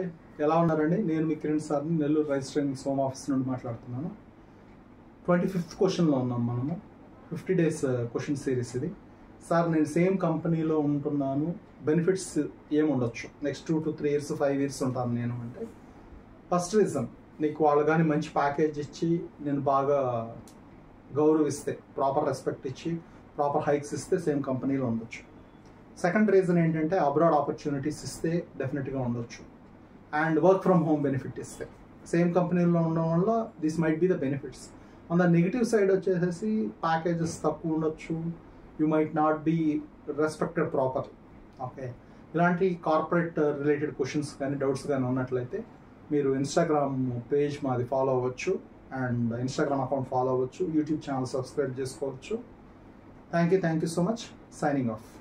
hi ఎలా ఉన్నారండి నేను మీ కిరణ్ సార్ని నెల్లూరు రిజిస్ట్రింగ్ హోమ్ ఆఫీస్ నుండి మాట్లాడుతున్నాను ట్వంటీ ఫిఫ్త్ క్వశ్చన్లో ఉన్నాం మనము ఫిఫ్టీ డేస్ క్వశ్చన్ సిరీస్ ఇది సార్ నేను సేమ్ కంపెనీలో ఉంటున్నాను బెనిఫిట్స్ ఏముండొచ్చు next two to three years five years ఉంటాను నేను అంటే ఫస్ట్ రీజన్ నీకు వాళ్ళు కానీ మంచి ప్యాకేజ్ ఇచ్చి నేను బాగా గౌరవిస్తే ప్రాపర్ రెస్పెక్ట్ ఇచ్చి ప్రాపర్ హైక్స్ ఇస్తే సేమ్ కంపెనీలో ఉండొచ్చు సెకండ్ రీజన్ ఏంటంటే అబ్రాడ్ ఆపర్చునిటీస్ ఇస్తే డెఫినెట్గా ఉండొచ్చు and work from home benefit ఇస్తే సేమ్ కంపెనీలో ఉండడం వల్ల this might be the benefits on the negative side వచ్చేసేసి ప్యాకేజెస్ తక్కువ ఉండొచ్చు you might not be respected proper okay ఇలాంటి కార్పొరేట్ రిలేటెడ్ క్వశ్చన్స్ కానీ డౌట్స్ కానీ ఉన్నట్లయితే మీరు ఇన్స్టాగ్రామ్ పేజ్ మాది ఫాలో అవ్వచ్చు అండ్ ఇన్స్టాగ్రామ్ అకౌంట్ ఫాలో అవ్వచ్చు యూట్యూబ్ ఛానల్ సబ్స్క్రైబ్ చేసుకోవచ్చు thank you thank you so much signing of